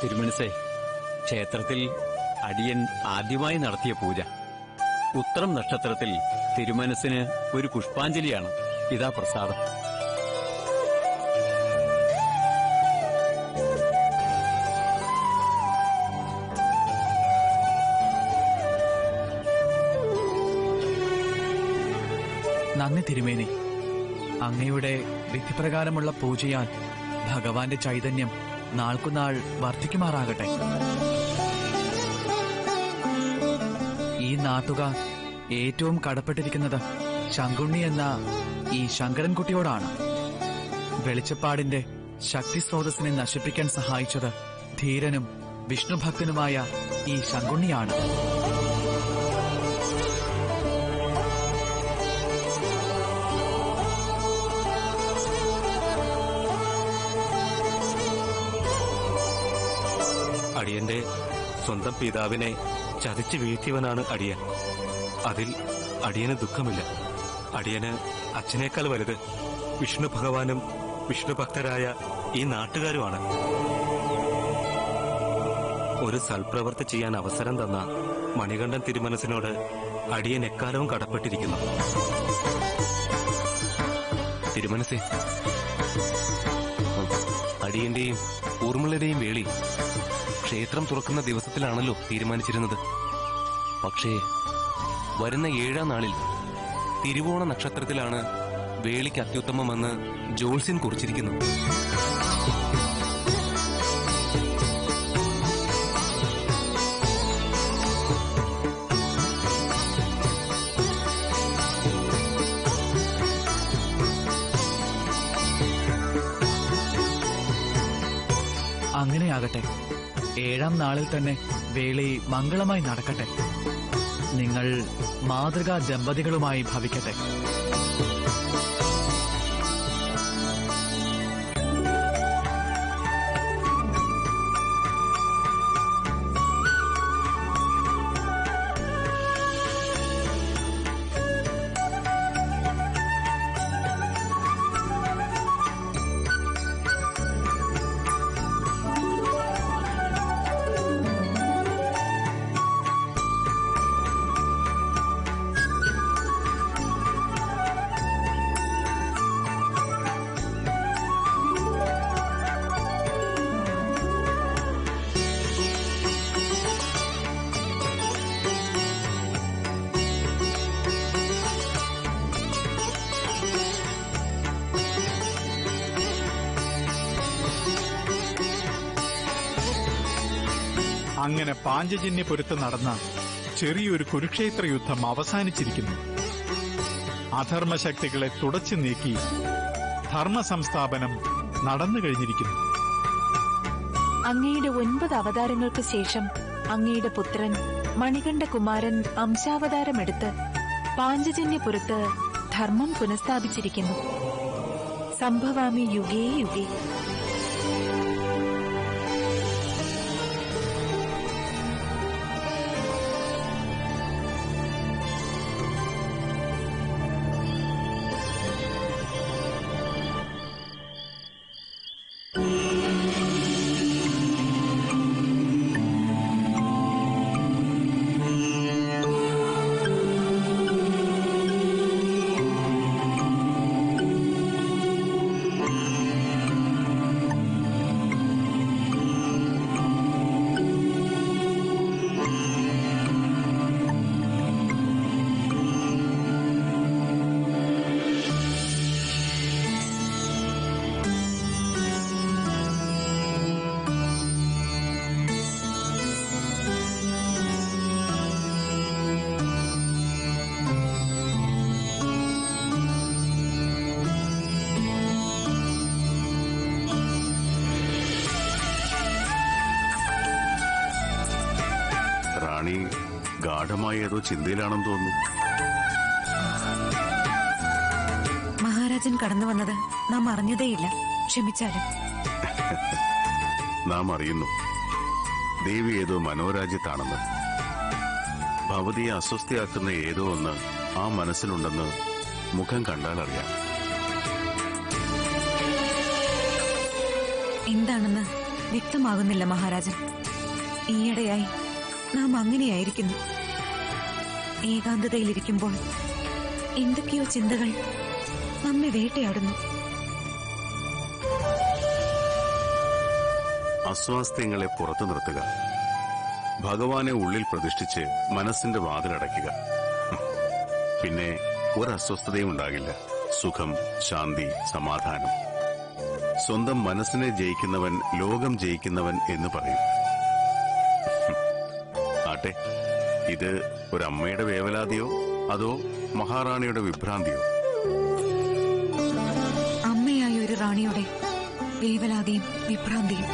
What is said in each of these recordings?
തിരുമനസേ ക്ഷേത്രത്തിൽ അടിയൻ ആദ്യമായി നടത്തിയ പൂജ ഉത്രം നക്ഷത്രത്തിൽ തിരുമനസിന് ഒരു പുഷ്പാഞ്ജലിയാണ് ഇതാ പ്രസാദം നന്ദി തിരുമേനി അങ്ങയുടെ വിധിപ്രകാരമുള്ള പൂജയാൽ ഭഗവാന്റെ ചൈതന്യം നാൾക്കുനാൾ വർദ്ധിക്കുമാറാകട്ടെ ഈ നാട്ടുകാർ ഏറ്റവും കടപ്പെട്ടിരിക്കുന്നത് ശങ്കുണ്ണി എന്ന ഈ ശങ്കരൻകുട്ടിയോടാണ് വെളിച്ചപ്പാടിന്റെ ശക്തി സ്രോതസ്സിനെ നശിപ്പിക്കാൻ സഹായിച്ചത് ധീരനും വിഷ്ണുഭക്തനുമായ ഈ ശങ്കുണ്ണിയാണ് അടിയന്റെ സ്വന്തം പിതാവിനെ ചതിച്ചു വീഴ്ത്തിയവനാണ് അടിയൻ അതിൽ അടിയന് ദുഃഖമില്ല അടിയന് അച്ഛനേക്കാൾ വലുത് വിഷ്ണു ഭഗവാനും വിഷ്ണു ഭക്തരായ ഈ നാട്ടുകാരുമാണ് ഒരു സൽപ്രവർത്തി ചെയ്യാൻ അവസരം തന്ന മണികണ്ഠൻ തിരുമനസിനോട് അടിയൻ എക്കാലവും കടപ്പെട്ടിരിക്കുന്നു തിരുമനസേ അടിയന്റെയും ഊർമിളയുടെയും വേളി ക്ഷേത്രം തുറക്കുന്ന ദിവസത്തിലാണല്ലോ തീരുമാനിച്ചിരുന്നത് പക്ഷേ വരുന്ന ഏഴാം നാളിൽ തിരുവോണ നക്ഷത്രത്തിലാണ് വേളിക്ക് അത്യുത്തമമെന്ന് ജോൾസ്യൻ കുറിച്ചിരിക്കുന്നു അങ്ങനെയാകട്ടെ ഏഴാം നാളിൽ തന്നെ വേളി മംഗളമായി നടക്കട്ടെ നിങ്ങൾ മാതൃകാ ദമ്പതികളുമായി ഭവിക്കട്ടെ അങ്ങനെ പാഞ്ചജന്യപുരത്ത് നടന്ന ചെറിയൊരു കുരുക്ഷേത്ര യുദ്ധം അവസാനിച്ചിരിക്കുന്നു അധർമ്മശക്തികളെ തുടച്ചു നീക്കി ധർമ്മ സംസ്ഥാപനം നടന്നു കഴിഞ്ഞിരിക്കുന്നു അങ്ങയുടെ ഒൻപത് അവതാരങ്ങൾക്ക് ശേഷം അങ്ങയുടെ പുത്രൻ മണികണ്ഠകുമാരൻ അംശാവതാരമെടുത്ത് പാഞ്ചജന്യപുരത്ത് ധർമ്മം പുനഃസ്ഥാപിച്ചിരിക്കുന്നു സംഭവാമി യുഗേ യുഗേ റാണി ഗാഠമായ ഏതോ ചിന്തയിലാണെന്ന് തോന്നുന്നു മഹാരാജൻ കടന്നു വന്നത് നാം അറിഞ്ഞതേയില്ല ക്ഷമിച്ചാലും നാം അറിയുന്നു ദേവി ഏതോ മനോരാജ്യത്താണെന്ന് ഭവതിയെ അസ്വസ്ഥയാക്കുന്ന ഏതോ ഒന്ന് ആ മനസ്സിലുണ്ടെന്ന് മുഖം കണ്ടാൽ അറിയാം എന്താണെന്ന് വ്യക്തമാകുന്നില്ല മഹാരാജൻ ഈയിടെയായി നാം അങ്ങനെയായിരിക്കുന്നു ഏകാന്തതയിലിരിക്കുമ്പോൾ എന്തൊക്കെയോ ചിന്തകൾ നമ്മെ വേട്ടയാടുന്നു അസ്വാസ്ഥ്യങ്ങളെ പുറത്തു നിർത്തുക ഭഗവാനെ ഉള്ളിൽ പ്രതിഷ്ഠിച്ച് മനസ്സിന്റെ വാതിലടയ്ക്കുക ഹും. പിന്നെ ഒരസ്വസ്ഥതയും ഉണ്ടാകില്ല സുഖം ശാന്തി സമാധാനം സ്വന്തം മനസ്സിനെ ജയിക്കുന്നവൻ ലോകം ജയിക്കുന്നവൻ എന്ന് പറയും ഹും. ആട്ടെ ഇത് ഒരമ്മയുടെ വേവലാതിയോ അതോ മഹാറാണിയുടെ വിഭ്രാന്തിയോ അമ്മയായ ഒരു റാണിയുടെ വേവലാതിയും വിഭ്രാന്തിയും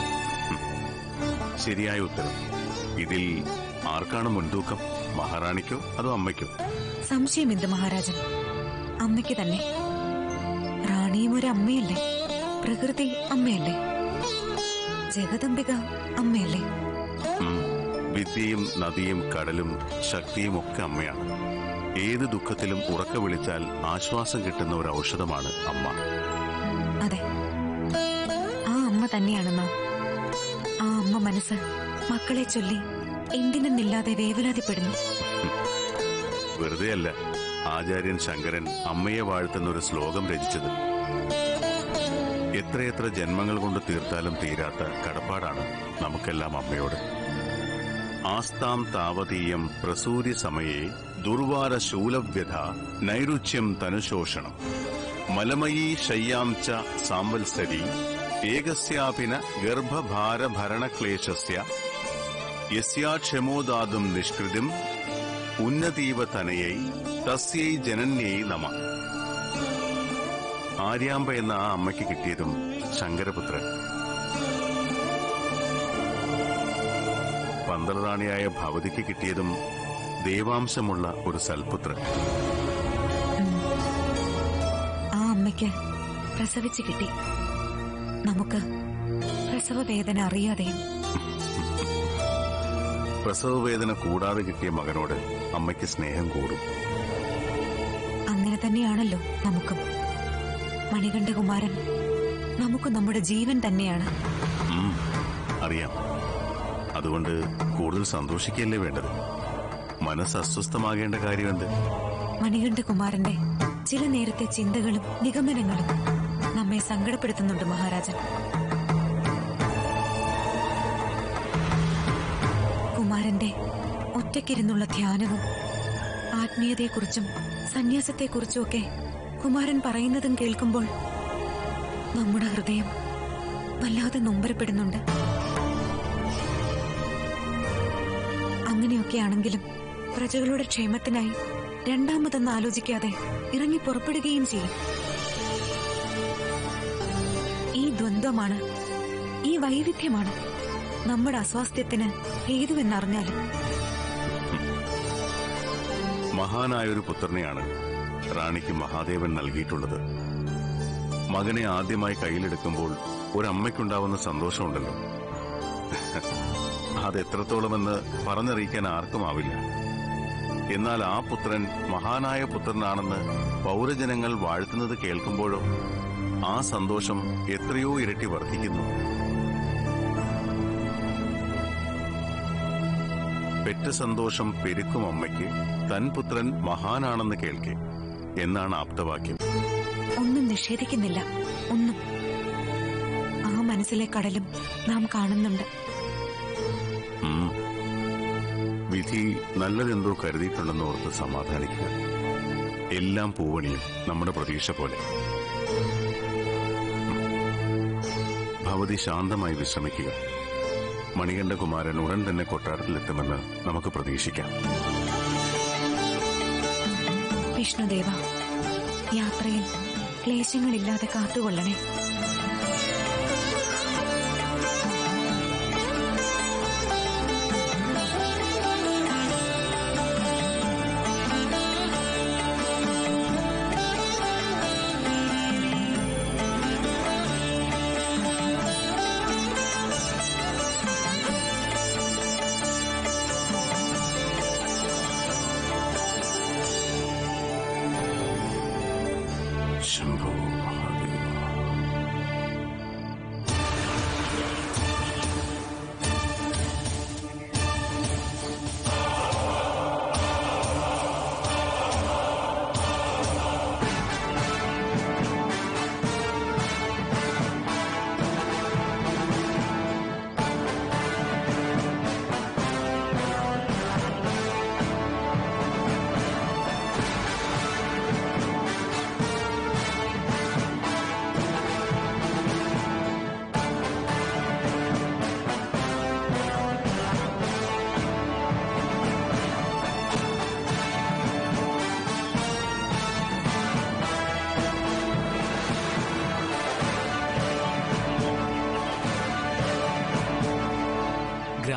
ശരിയായ ഉത്തരം ഇതിൽ ആർക്കാണ് മുൻതൂക്കം മഹാറാണിക്കോ അതോ അമ്മയ്ക്കോ സംശയമെന്ത് മഹാരാജൻ അമ്മയ്ക്ക് തന്നെ റാണിയും ഒരു അമ്മയല്ലേ പ്രകൃതി അമ്മയല്ലേ ജഗദംബിക അമ്മയല്ലേ ഉം. വിദ്യയും നദിയും കടലും ശക്തിയും ഒക്കെ അമ്മയാണ് ഏത് ദുഃഖത്തിലും ഉറക്ക വിളിച്ചാൽ ആശ്വാസം കിട്ടുന്ന ഒരു ഔഷധമാണ് അമ്മ അതെ ആ അമ്മ തന്നെയാണ് നാം ആ അമ്മ മനസ്സ് മക്കളെ ചൊല്ലി എന്തിനെന്നില്ലാതെ വേവലാതിപ്പെടുന്നു വെറുതെ അല്ല ആചാര്യൻ ശങ്കരൻ അമ്മയെ വാഴ്ത്തുന്ന ഒരു ശ്ലോകം രചിച്ചത് എത്രയെത്ര ജന്മങ്ങൾ കൊണ്ട് തീർത്താലും തീരാത്ത കടപ്പാടാണ് നമുക്കെല്ലാം അമ്മയോട് ആസ്താം താവതീയം പ്രസൂര്യ സമയേ ദുർവാര ശൂലവ്യഥ നൈരുച്യം തനുശോഷണം മലമയീ ശയ്യാം ച സാംവത്സരി ഏകസ്യാപിന ഗർഭഭാരഭരണക്ലേശസ്യ യസ്യാക്ഷമോദാതും നിഷ്കൃതിം ഉന്നതീവ തനയൈ തസ്യൈ ജനന്യൈ നമ ആര്യാമ്പ എന്ന ആ അമ്മയ്ക്ക് കിട്ടിയതും ശങ്കരപുത്രൻ പന്തളറാണിയായ ഭവതിക്ക് കിട്ടിയതും ദേവാംശമുള്ള ഒരു സൽപുത്രൻ ആ അമ്മയ്ക്ക് പ്രസവിച്ചു കിട്ടി നമുക്ക് പ്രസവ വേദന അറിയാതെയും പ്രസവവേദന കൂടാതെ കിട്ടിയ മകനോട് അമ്മയ്ക്ക് സ്നേഹം കൂടും അങ്ങനെ തന്നെയാണല്ലോ നമുക്കും മണികണ്ഠകുമാരൻ നമുക്ക് നമ്മുടെ ജീവൻ തന്നെയാണ് ഉം, അറിയാം അതുകൊണ്ട് കൂടുതൽ സന്തോഷിക്കുകയല്ലേ വേണ്ടത് മനസ്സ് അസ്വസ്ഥമാകേണ്ട കാര്യമെന്ത് മണികണ്ഠകുമാരന്റെ ചില നേരത്തെ ചിന്തകളും നിഗമനങ്ങളും നമ്മെ സങ്കടപ്പെടുത്തുന്നുണ്ട് മഹാരാജൻ കുമാരന്റെ ഒറ്റയ്ക്കിരുന്നുള്ള ധ്യാനവും ആത്മീയതയെക്കുറിച്ചും സന്യാസത്തെക്കുറിച്ചും ഒക്കെ കുമാരൻ പറയുന്നതും കേൾക്കുമ്പോൾ നമ്മുടെ ഹൃദയം വല്ലാതെ നൊമ്പരപ്പെടുന്നുണ്ട് അങ്ങനെയൊക്കെയാണെങ്കിലും പ്രജകളുടെ ക്ഷേമത്തിനായി രണ്ടാമതൊന്ന് ആലോചിക്കാതെ ഇറങ്ങി പുറപ്പെടുകയും ചെയ്യും ഈ ദ്വന്ദ്വമാണ് ഈ വൈവിധ്യമാണ് നമ്മുടെ അസ്വാസ്ഥ്യത്തിന് ഹേതുവെന്നറിഞ്ഞാലും മഹാനായൊരു പുത്രനെയാണ് റാണിക്ക് മഹാദേവൻ നൽകിയിട്ടുള്ളത് മകനെ ആദ്യമായി കയ്യിലെടുക്കുമ്പോൾ ഒരമ്മയ്ക്കുണ്ടാവുന്ന സന്തോഷമുണ്ടല്ലോ അതെത്രത്തോളമെന്ന് പറഞ്ഞറിയിക്കാൻ ആർക്കുമാവില്ല എന്നാൽ ആ പുത്രൻ മഹാനായ പുത്രനാണെന്ന് പൗരജനങ്ങൾ വാഴ്ത്തുന്നത് കേൾക്കുമ്പോഴോ ആ സന്തോഷം എത്രയോ ഇരട്ടി വർദ്ധിക്കുന്നു പെറ്റ സന്തോഷം പെരുക്കും അമ്മയ്ക്ക് തൻ പുത്രൻ മഹാനാണെന്ന് കേൾക്കെ എന്നാണ് ആപ്തവാക്യം ഒന്നും നിഷേധിക്കുന്നില്ല ഒന്നും ആ മനസ്സിലെ കടലും നാം കാണുന്നുണ്ട് ഉം. വിധി നല്ലതെന്തോ കരുതിയിട്ടുണ്ടെന്ന് ഓർത്ത് സമാധാനിക്കുക എല്ലാം പൂവണിയും നമ്മുടെ പ്രതീക്ഷ പോലെ ഭവതി ശാന്തമായി വിശ്രമിക്കുക മണികണ്ഠകുമാരൻ ഉടൻ തന്നെ കൊട്ടാരത്തിലെത്തുമെന്ന് നമുക്ക് പ്രതീക്ഷിക്കാം വിഷ്ണുദേവ യാത്രയിൽ ക്ലേശങ്ങളില്ലാതെ കാത്തുകൊള്ളണേ ശംഭോ മഹാദേവ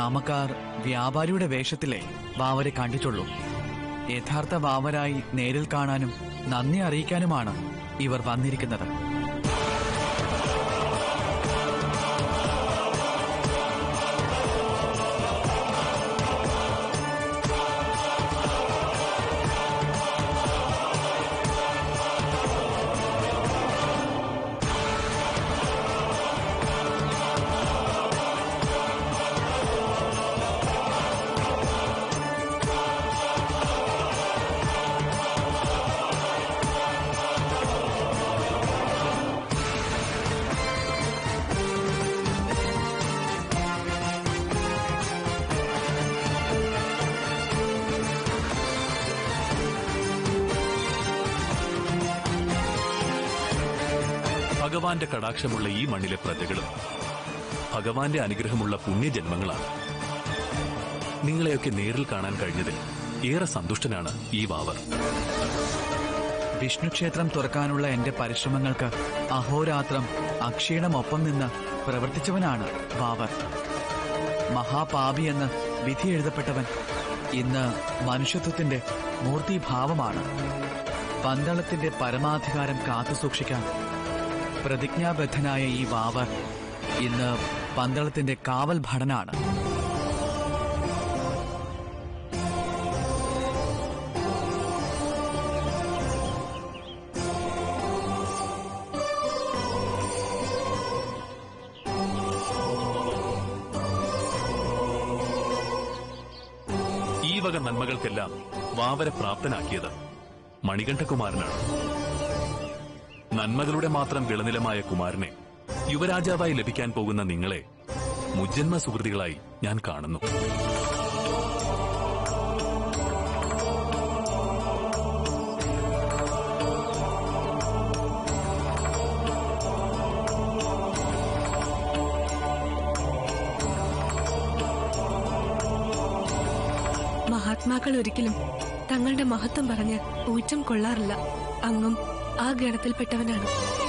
ഗ്രാമക്കാർ വ്യാപാരിയുടെ വേഷത്തിലേ വാവരെ കണ്ടിട്ടുള്ളൂ യഥാർത്ഥ വാവരായി നേരിൽ കാണാനും നന്ദി അറിയിക്കാനുമാണ് ഇവർ വന്നിരിക്കുന്നത് ഭഗവാന്റെ കടാക്ഷമുള്ള ഈ മണ്ണിലെ പ്രജകളും ഭഗവാന്റെ അനുഗ്രഹമുള്ള പുണ്യജന്മങ്ങളാണ് നിങ്ങളെയൊക്കെ നേരിൽ കാണാൻ കഴിഞ്ഞതിൽ ഏറെ സന്തുഷ്ടനാണ് ഈ വാവർ വിഷ്ണു ക്ഷേത്രം തുറക്കാനുള്ള എന്റെ പരിശ്രമങ്ങൾക്ക് അഹോരാത്രം അക്ഷീണമൊപ്പം നിന്ന് പ്രവർത്തിച്ചവനാണ് വാവർ മഹാപാപി എന്ന് വിധി എഴുതപ്പെട്ടവൻ ഇന്ന് മനുഷ്യത്വത്തിന്റെ മൂർത്തിഭാവമാണ് പന്തളത്തിന്റെ പരമാധികാരം കാത്തുസൂക്ഷിക്കാൻ പ്രതിജ്ഞാബദ്ധനായ ഈ വാവർ ഇന്ന് പന്തളത്തിന്റെ കാവൽ ഭടനാണ് ഈ വക നന്മകൾക്കെല്ലാം വാവരെ പ്രാപ്തനാക്കിയത് മണികണ്ഠകുമാരനാണ് നന്മകളുടെ മാത്രം വിളനിലമായ കുമാരനെ യുവരാജാവായി ലഭിക്കാൻ പോകുന്ന നിങ്ങളെ മുജ്ജന്മ സുഹൃതികളായി ഞാൻ കാണുന്നു മഹാത്മാക്കൾ ഒരിക്കലും തങ്ങളുടെ മഹത്വം പറഞ്ഞ് ഊറ്റം കൊള്ളാറില്ല അങ്ങും ആ ഗണത്തിൽപ്പെട്ടവനാണ്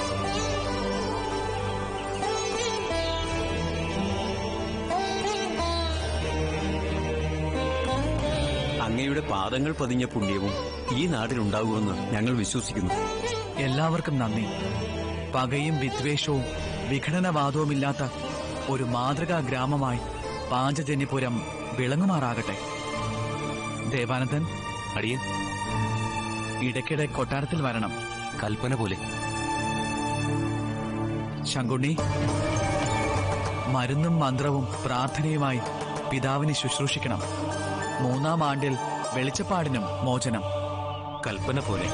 അങ്ങയുടെ പാദങ്ങൾ പതിഞ്ഞ പുണ്യവും ഈ നാടിനുണ്ടാകുമെന്ന് ഞങ്ങൾ വിശ്വസിക്കുന്നു എല്ലാവർക്കും നന്ദി പകയും വിദ്വേഷവും വിഘടനവാദവുമില്ലാത്ത ഒരു മാതൃകാ ഗ്രാമമായി പാഞ്ചജന്യപുരം വിളങ്ങുമാറാകട്ടെ ദേവാനന്ദൻ അടിയൻ ഇടയ്ക്കിടെ കൊട്ടാരത്തിൽ വരണം കൽപ്പന പോലെ ശങ്കുണ്ണി മരുന്നും മന്ത്രവും പ്രാർത്ഥനയുമായി പിതാവിനെ ശുശ്രൂഷിക്കണം മൂന്നാം ആണ്ടിൽ വെളിച്ചപ്പാടിനും മോചനം കൽപ്പന പോലെ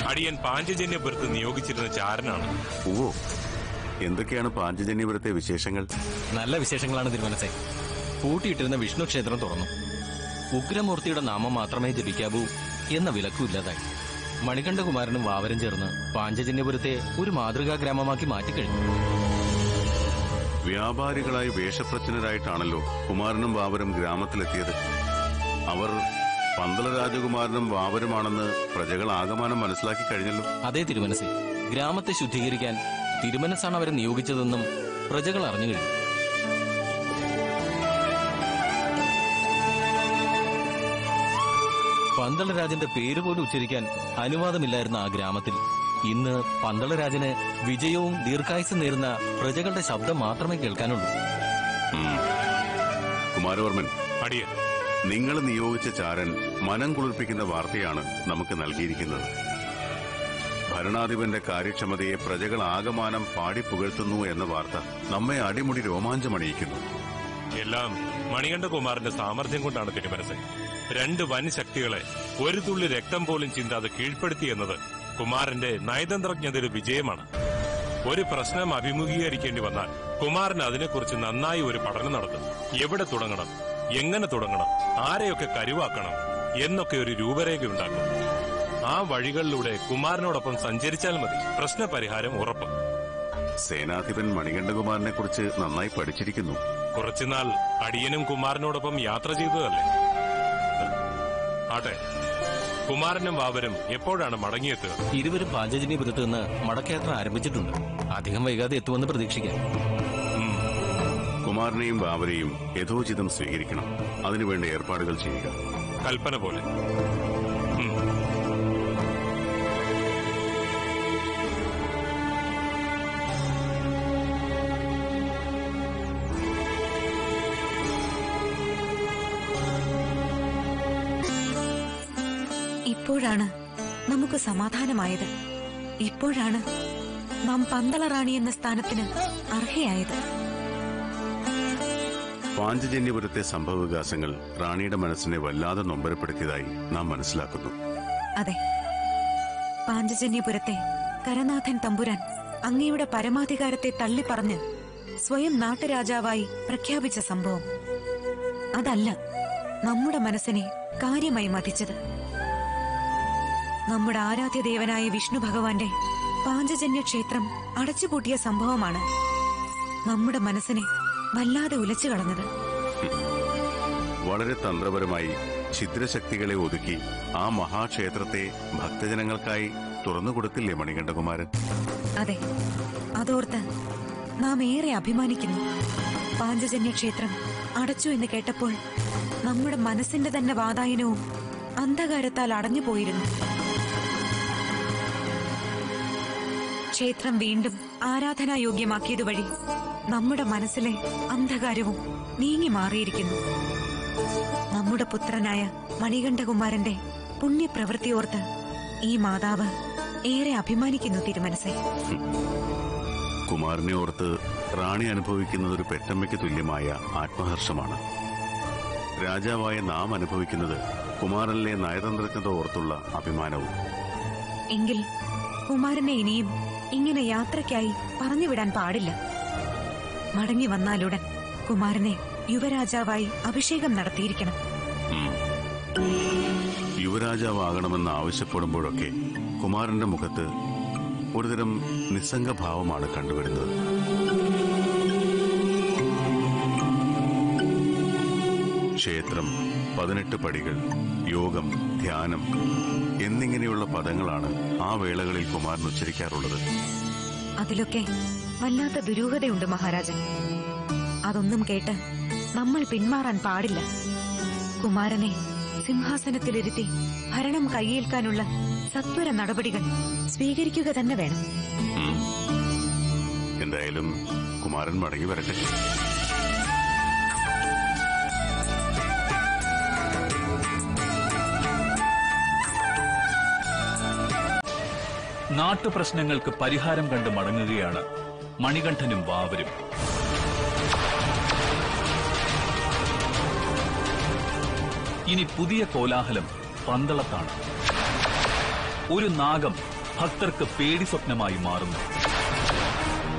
അടിയൻ പാഞ്ചജന്യപുരത്ത് നിയോഗിച്ചിരുന്ന ചാരനാണ് ഓ എന്തൊക്കെയാണ് പാഞ്ചജന്യപുരത്തെ വിശേഷങ്ങൾ നല്ല വിശേഷങ്ങളാണ് തിരുമനസെ പൂട്ടിയിട്ടിരുന്ന വിഷ്ണു ക്ഷേത്രം തുറന്നു ഉഗ്രമൂർത്തിയുടെ നാമം മാത്രമേ ജപിക്കാവൂ എന്ന വിലക്കും ഇല്ലാതായി മണികണ്ഠകുമാരനും വാവരും ചേർന്ന് പാഞ്ചജന്യപുരത്തെ ഒരു മാതൃകാ ഗ്രാമമാക്കി മാറ്റിക്കഴിഞ്ഞു വ്യാപാരികളായി വേഷപ്രച്ഛന്നരായിട്ടാണല്ലോ കുമാരനും വാവരും ഗ്രാമത്തിലെത്തിയത് അവർ പന്തള രാജകുമാരനും വാവരുമാണെന്ന് പ്രജകൾ ആകമാനം മനസ്സിലാക്കി കഴിഞ്ഞല്ലോ അതേ തിരുമനസെ ഗ്രാമത്തെ ശുദ്ധീകരിക്കാൻ തിരുമനസാണ് അവരെ നിയോഗിച്ചതെന്നും പ്രജകൾ അറിഞ്ഞു കഴിഞ്ഞു പന്തളരാജന്റെ പേര് പോലും ഉച്ചരിക്കാൻ അനുവാദമില്ലായിരുന്ന ആ ഗ്രാമത്തിൽ ഇന്ന് പന്തളരാജന് വിജയവും ദീർഘായുസും നേരുന്ന പ്രജകളുടെ ശബ്ദം മാത്രമേ കേൾക്കാനുള്ളൂ ഉം. കുമാരവർമ്മൻ അടിയൻ നിങ്ങൾ നിയോഗിച്ച ചാരൻ മനം കുളിർപ്പിക്കുന്ന വാർത്തയാണ് നമുക്ക് നൽകിയിരിക്കുന്നത് ഭരണാധിപന്റെ കാര്യക്ഷമതയെ പ്രജകൾ ആകമാനം പാടി പുകഴ്ത്തുന്നു എന്ന വാർത്ത നമ്മെ അടിമുടി രോമാഞ്ചമണിയിക്കുന്നു എല്ലാം മണികണ്ഠകുമാരന്റെ സാമർഥ്യം കൊണ്ടാണ് തിരുമനസ് രണ്ട് വൻ ശക്തികളെ ഒരു തുള്ളി രക്തം പോലും ചിന്താതെ കീഴ്പ്പെടുത്തി എന്നത് കുമാരന്റെ നയതന്ത്രജ്ഞതയുടെ വിജയമാണ് ഒരു പ്രശ്നം അഭിമുഖീകരിക്കേണ്ടി വന്നാൽ കുമാരൻ അതിനെക്കുറിച്ച് നന്നായി ഒരു പഠനം നടത്തും എവിടെ തുടങ്ങണം എങ്ങനെ തുടങ്ങണം ആരെയൊക്കെ കരുവാക്കണം എന്നൊക്കെ ഒരു രൂപരേഖ ഉണ്ടാക്കും ആ വഴികളിലൂടെ കുമാരനോടൊപ്പം സഞ്ചരിച്ചാൽ മതി പ്രശ്നപരിഹാരം ഉറപ്പ് സേനാധിപൻ മണികണ്ഠകുമാരനെ കുറിച്ച് നന്നായി പഠിച്ചിരിക്കുന്നു കുറച്ചുനാൾ അടിയനും കുമാരനോടൊപ്പം യാത്ര ചെയ്തതല്ലേ ആട്ടെ കുമാരനും വാവരും എപ്പോഴാണ് മടങ്ങിയെത്തുക ഇരുവരും പാഞ്ചജന്യപുരത്ത് നിന്ന് മടക്കയാത്ര ആരംഭിച്ചിട്ടുണ്ട് അധികം വൈകാതെ എത്തുമെന്ന് പ്രതീക്ഷിക്കാം കുമാരനെയും ബാബരെയും യഥോചിതം സ്വീകരിക്കണം അതിനുവേണ്ട ഏർപ്പാടുകൾ ചെയ്യുക കൽപ്പന പോലെ ഉം. ഇപ്പോഴാണ് നമുക്ക് സമാധാനമായത് ഇപ്പോഴാണ് നാം പന്തള റാണി എന്ന സ്ഥാനത്തിന് അർഹയായത് പാഞ്ചജന്യപുരത്തെ സംഭവവികാസങ്ങൾ റാണിയുടെ മനസ്സിനെ വല്ലാതെ നൊമ്പരപ്പെടുത്തിയതായി നാം മനസ്സിലാക്കുന്നു അതെ പാഞ്ചജന്യപുരത്തെ കരനാഥൻ തമ്പുരാൻ അങ്ങയുടെ പരമാധികാരത്തെ തള്ളിപ്പറഞ്ഞ് സ്വയം നാട്ടുരാജാവായി പ്രഖ്യാപിച്ച സംഭവം അതല്ല നമ്മുടെ മനസ്സിനെ കാര്യമായി മതിച്ചത് നമ്മുടെ ആരാധ്യദേവനായ വിഷ്ണു ഭഗവാന്റെ പാഞ്ചജന്യ ക്ഷേത്രം അടച്ചുപൂട്ടിയ സംഭവമാണ് നമ്മുടെ മനസ്സിനെ വല്ലാതെ ഉലച്ചു കളഞ്ഞത് വളരെ തന്ത്രപരമായി ഛിദ്രശക്തികളെ ഒതുക്കി ആ മഹാക്ഷേത്രത്തെ ഭക്തജനങ്ങൾക്കായി തുറന്നുകൊടുത്തില്ലേ മണികണ്ഠകുമാരൻ അതെ അതോർത്ത് നാം ഏറെ അഭിമാനിക്കുന്നു പാഞ്ചജന്യ ക്ഷേത്രം അടച്ചു എന്ന് കേട്ടപ്പോൾ നമ്മുടെ മനസ്സിന്റെ തന്നെ വാതായനവും അന്ധകാരത്താൽ അടഞ്ഞു പോയിരുന്നു ക്ഷേത്രം വീണ്ടും ആരാധനായോഗ്യമാക്കിയത് വഴി നമ്മുടെ മനസ്സിലെ അന്ധകാരവും നീങ്ങി മാറിയിരിക്കുന്നു നമ്മുടെ പുത്രനായ മണികണ്ഠകുമാരന്റെ പുണ്യപ്രവൃത്തിയോർത്ത് ഈ മാതാവ് ഏറെ അഭിമാനിക്കുന്നു തിരുമനസേ കുമാരനെ ഓർത്ത് റാണി അനുഭവിക്കുന്നത് ഒരു പെറ്റമ്മയ്ക്ക് തുല്യമായ ആത്മഹർഷമാണ് രാജാവായ നാം അനുഭവിക്കുന്നത് കുമാരനിലെ നയതന്ത്രജ്ഞത ഓർത്തുള്ള അഭിമാനവും എങ്കിൽ കുമാരനെ ഇനിയും ഇങ്ങനെ യാത്രയ്ക്കായി പറഞ്ഞുവിടാൻ പാടില്ല മടങ്ങി വന്നാലുടൻ കുമാരനെ യുവരാജാവായി അഭിഷേകം നടത്തിയിരിക്കണം യുവരാജാവാകണമെന്ന് ആവശ്യപ്പെടുമ്പോഴൊക്കെ കുമാരന്റെ മുഖത്ത് ഒരുതരം നിസ്സംഗഭാവമാണ് കണ്ടുവരുന്നത് ക്ഷേത്രം പതിനെട്ട് പടികൾ യോഗം ധ്യാനം എന്നിങ്ങനെയുള്ള പദങ്ങളാണ് ആ വേളകളിൽ കുമാരൻ ഉച്ചരിക്കാറുള്ളത് അതിലൊക്കെ വല്ലാത്ത ദുരൂഹതയുണ്ട് മഹാരാജൻ അതൊന്നും കേട്ട് നമ്മൾ പിന്മാറാൻ പാടില്ല കുമാരനെ സിംഹാസനത്തിലിരുത്തി ഭരണം കൈയേൽക്കാനുള്ള സത്വര നടപടികൾ സ്വീകരിക്കുക തന്നെ വേണം ഉം. എന്തായാലും കുമാരൻ മടങ്ങി വരട്ടെ നാട്ടുപ്രശ്നങ്ങൾക്ക് പരിഹാരം കണ്ട് മടങ്ങുകയാണ് മണികണ്ഠനും വാവരും ഇനി പുതിയ കോലാഹലം പന്തളത്താണ് ഒരു നാഗം ഭക്തർക്ക് പേടി സ്വപ്നമായി മാറുന്നു